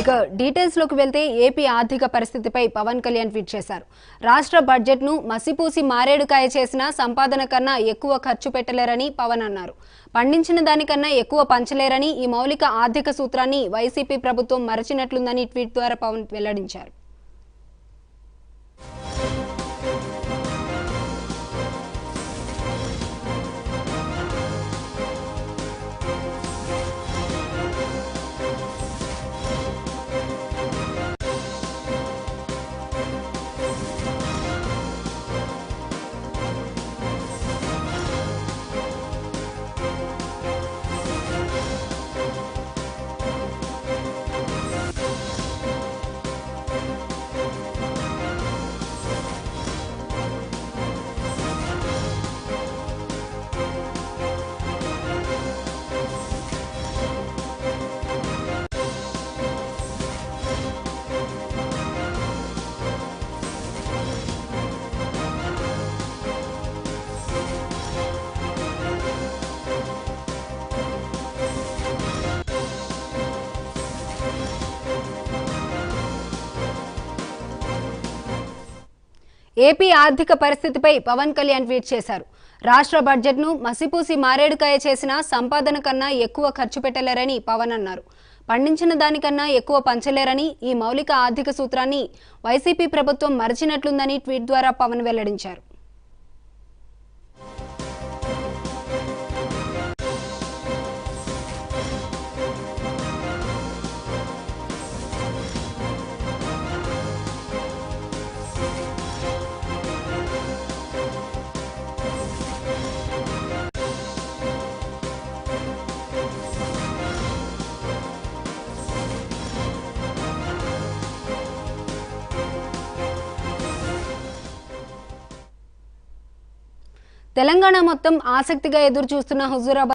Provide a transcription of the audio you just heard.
ఇక డీటెయిల్స్ లోకి వెళ్తే ఏపీ ఆర్థిక పరిస్థితిపై పవన్ కళ్యాణ్ ట్వీట్ చేశారు రాష్ట్ర బడ్జెట్ ను మసిపూసి మారేడుకాయ చేసిన సంపాదన కన్నా ఎక్కువ ఖర్చు పెట్టలేరని పవన్ అన్నారు పండించిన దానికన్నా ఎక్కువ పంచలేరని ఈ మౌలిక ఆర్థిక సూత్రాన్ని వైసీపీ ప్రభుత్వం మరచినట్లుందని ట్వీట్ ద్వారా పవన్ వెల్లడించారు ఏపీ ఆర్థిక పరిస్థితిపై పవన్ కళ్యాణ్ ట్వీట్ చేశారు రాష్ట్ర బడ్జెట్ను మసిపూసి మారేడుకాయ చేసిన సంపాదన కన్నా ఎక్కువ ఖర్చు పెట్టలేరని పవన్ అన్నారు పండించిన దానికన్నా ఎక్కువ పంచలేరని ఈ మౌలిక ఆర్థిక సూత్రాన్ని వైసీపీ ప్రభుత్వం మరచినట్లుందని ట్వీట్ ద్వారా పవన్ వెల్లడించారు తెలంగాణ మొత్తం ఆసక్తిగా ఎదురు చూస్తున్న హుజూరాబాద్